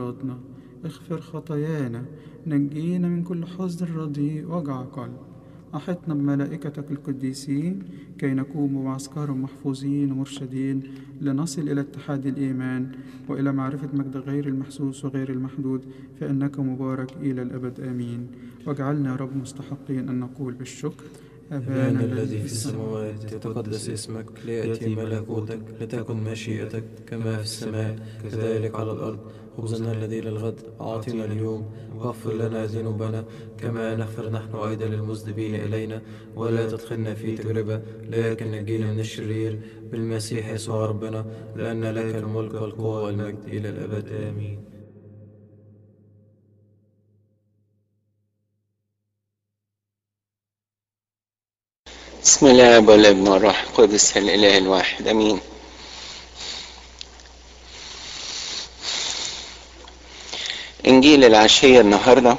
أمراضنا اغفر خطايانا نجينا من كل حزن رديء وجع قلب أحطنا بملائكتك القديسين كي نكون بمعسكرهم محفوظين ومرشدين لنصل إلى اتحاد الإيمان وإلى معرفة مجد غير المحسوس وغير المحدود فإنك مبارك إلى الأبد آمين واجعلنا يا رب مستحقين أن نقول بالشكر أبانا الذي في السماوات يتقدس اسمك ليأتي ملكوتك لتكن مشيئتك كما في السماء كذلك على الأرض خبزنا الذي للغد أعطنا اليوم واغفر لنا ذنوبنا كما نغفر نحن أيضا للمذنبين إلينا ولا تدخلنا في تجربة لكن نجينا من الشرير بالمسيح يسوع ربنا لأن لك الملك والقوة والمجد إلى الأبد آمين بسم الله والابن والروح القدس الاله الواحد امين انجيل العشية النهاردة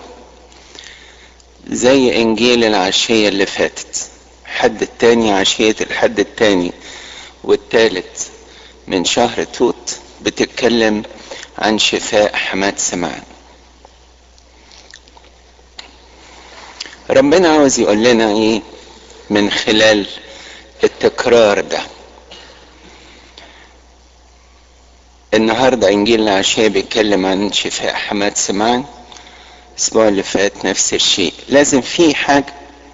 زي انجيل العشية اللي فاتت حد التاني عشية الحد التاني والتالت من شهر توت بتتكلم عن شفاء حماد سمعان ربنا عاوز يقول لنا ايه من خلال التكرار ده النهاردة إنجيل العشاء بيتكلم عن شفاء حماد سمعان الأسبوع اللي فات نفس الشيء لازم في حاجة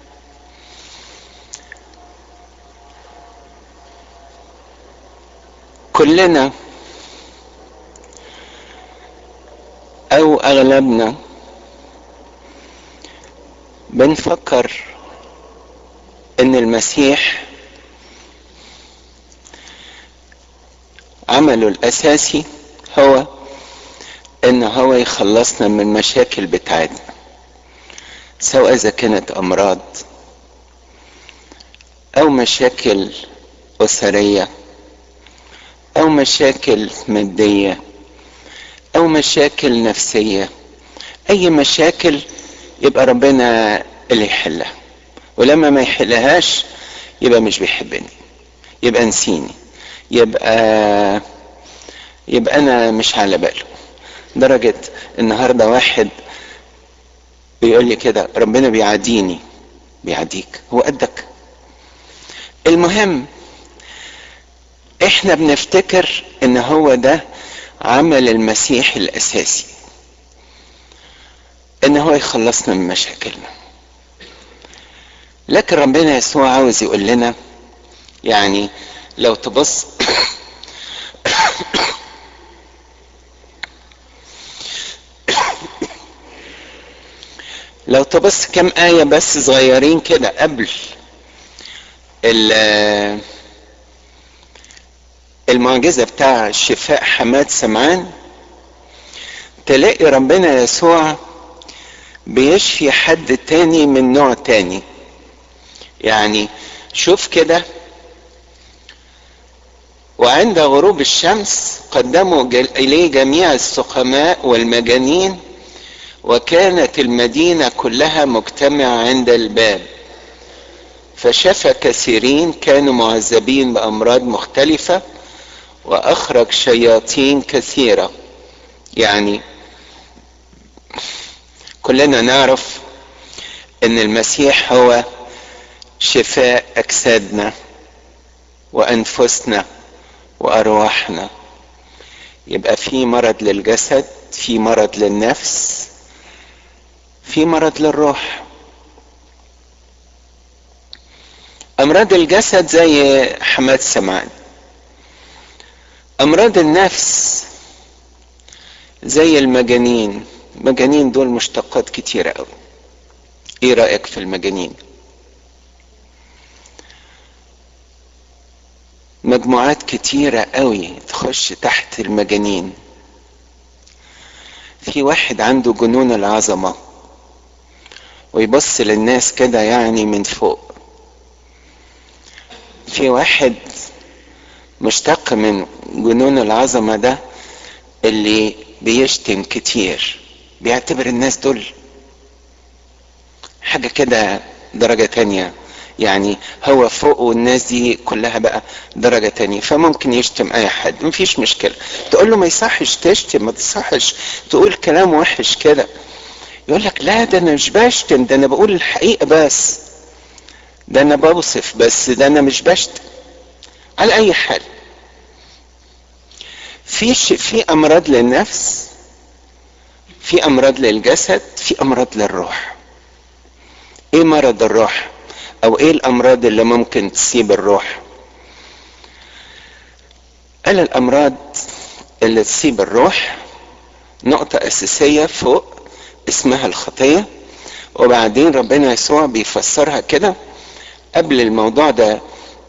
كلنا أو أغلبنا بنفكر ان المسيح عمله الاساسي هو ان هو يخلصنا من المشاكل بتاعتنا سواء اذا كانت امراض او مشاكل اسريه او مشاكل ماديه او مشاكل نفسيه اي مشاكل يبقى ربنا اللي يحلها ولما ما يحلهاش يبقى مش بيحبني يبقى نسيني يبقى يبقى انا مش على باله درجة النهاردة واحد بيقول لي كده ربنا بيعاديني بيعاديك هو قدك المهم احنا بنفتكر ان هو ده عمل المسيح الاساسي ان هو يخلصنا من مشاكلنا لكن ربنا يسوع عاوز يقول لنا يعني لو تبص لو تبص كم آية بس صغيرين كده قبل المعجزة بتاع شفاء حماد سمعان تلاقي ربنا يسوع بيشفي حد تاني من نوع تاني يعني شوف كده وعند غروب الشمس قدموا إليه جميع السقماء والمجانين وكانت المدينة كلها مجتمعة عند الباب فشفى كثيرين كانوا معذبين بأمراض مختلفة وأخرج شياطين كثيرة يعني كلنا نعرف ان المسيح هو شفاء اجسادنا وانفسنا وارواحنا يبقى في مرض للجسد في مرض للنفس في مرض للروح امراض الجسد زي حماد سمعان امراض النفس زي المجانين المجانين دول مشتقات كتيرة قوي ايه رأيك في المجانين مجموعات كتيرة قوي تخش تحت المجانين في واحد عنده جنون العظمة ويبص للناس كده يعني من فوق في واحد مشتق من جنون العظمة ده اللي بيشتم كتير بيعتبر الناس دول حاجة كده درجة تانية يعني هو فوق والناس دي كلها بقى درجة تانية فممكن يشتم اي حد مفيش مشكلة تقول له ما يصحش تشتم ما تصحش تقول كلام وحش كده يقول لك لا ده انا مش بشتم ده انا بقول الحقيقة بس ده انا بوصف بس ده انا مش بشتم على اي حال في في امراض للنفس في امراض للجسد في امراض للروح ايه مرض الروح او ايه الامراض اللي ممكن تصيب الروح قال الامراض اللي تصيب الروح نقطة اساسية فوق اسمها الخطية وبعدين ربنا يسوع بيفسرها كده قبل الموضوع ده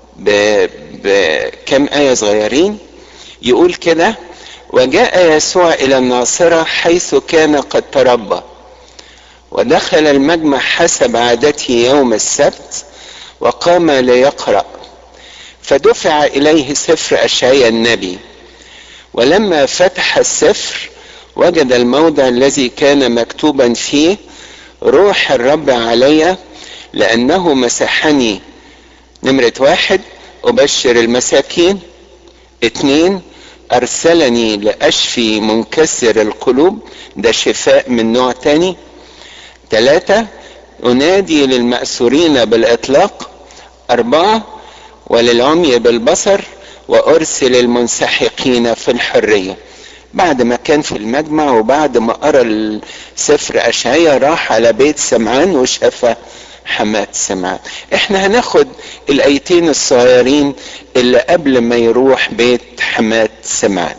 بكم آية صغيرين يقول كده وجاء يسوع إلى الناصرة حيث كان قد تربى ودخل المجمع حسب عادته يوم السبت وقام ليقرأ فدفع إليه سفر أشعيا النبي ولما فتح السفر وجد الموضع الذي كان مكتوبا فيه روح الرب علي لأنه مسحني نمرة واحد أبشر المساكين اتنين أرسلني لأشفي منكسر القلوب ده شفاء من نوع تاني ثلاثة أنادي للمأسورين بالإطلاق أربعة وللعمي بالبصر وأرسل المنسحقين في الحرية بعد ما كان في المجمع وبعد ما قرأ السفر أشعية راح على بيت سمعان وشفى حماة سمعان احنا هناخد الايتين الصغيرين اللي قبل ما يروح بيت حماة سمعان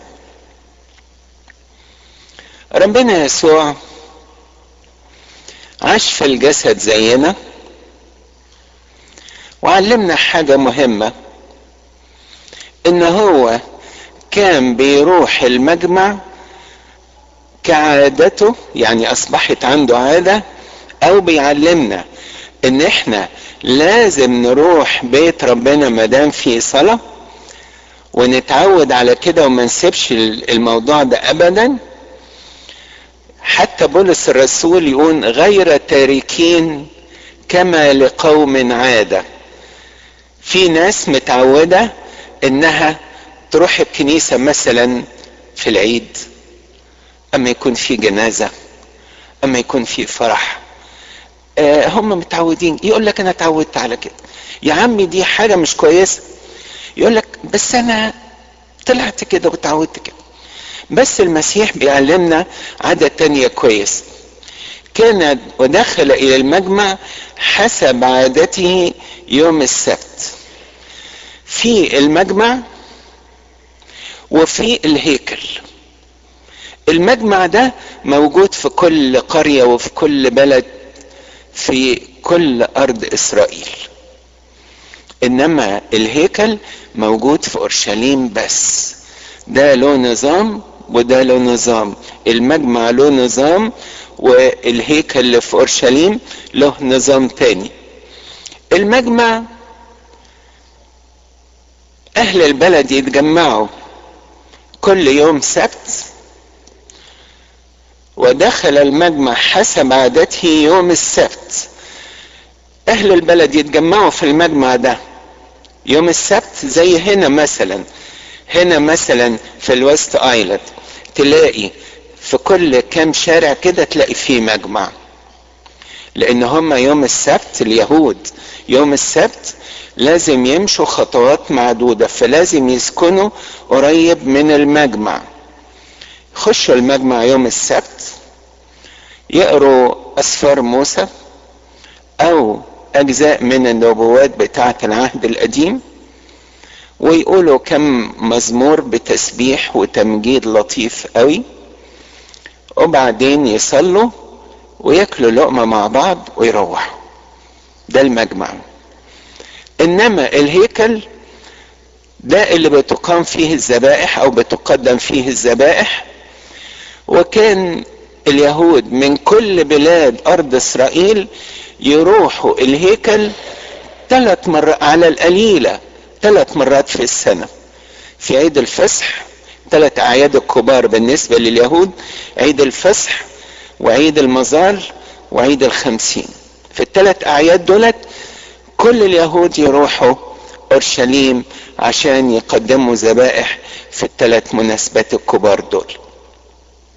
ربنا يسوع عاش في الجسد زينا وعلمنا حاجة مهمة ان هو كان بيروح المجمع كعادته يعني اصبحت عنده عادة او بيعلمنا ان احنا لازم نروح بيت ربنا مدام في صلاة ونتعود على كده وما نسيبش الموضوع ده ابدا حتى بولس الرسول يقول غير تاركين كما لقوم عادة في ناس متعودة انها تروح الكنيسة مثلا في العيد اما يكون في جنازة اما يكون في فرح آه هم متعودين يقول لك انا اتعودت على كده يا عمي دي حاجة مش كويسة يقول لك بس انا طلعت كده واتعودت كده بس المسيح بيعلمنا عادة تانية كويس كان ودخل الى المجمع حسب عادته يوم السبت في المجمع وفي الهيكل المجمع ده موجود في كل قرية وفي كل بلد في كل ارض اسرائيل انما الهيكل موجود في اورشليم بس ده له نظام وده له نظام المجمع له نظام والهيكل اللي في اورشليم له نظام تاني المجمع اهل البلد يتجمعوا كل يوم سبت ودخل المجمع حسب عادته يوم السبت اهل البلد يتجمعوا في المجمع ده يوم السبت زي هنا مثلا هنا مثلا في الويست ايلاند تلاقي في كل كام شارع كده تلاقي فيه مجمع لان هم يوم السبت اليهود يوم السبت لازم يمشوا خطوات معدودة فلازم يسكنوا قريب من المجمع خشوا المجمع يوم السبت يقروا اسفار موسى او اجزاء من النبوات بتاعة العهد القديم ويقولوا كم مزمور بتسبيح وتمجيد لطيف قوي وبعدين يصلوا وياكلوا لقمة مع بعض ويروحوا ده المجمع انما الهيكل ده اللي بتقام فيه الذبائح او بتقدم فيه الذبائح وكان اليهود من كل بلاد ارض اسرائيل يروحوا الهيكل ثلاث مرات على القليلة ثلاث مرات في السنة في عيد الفصح ثلاث اعياد الكبار بالنسبة لليهود عيد الفصح وعيد المظال وعيد الخمسين في الثلاث اعياد دولت كل اليهود يروحوا اورشليم عشان يقدموا ذبائح في الثلاث مناسبات الكبار دول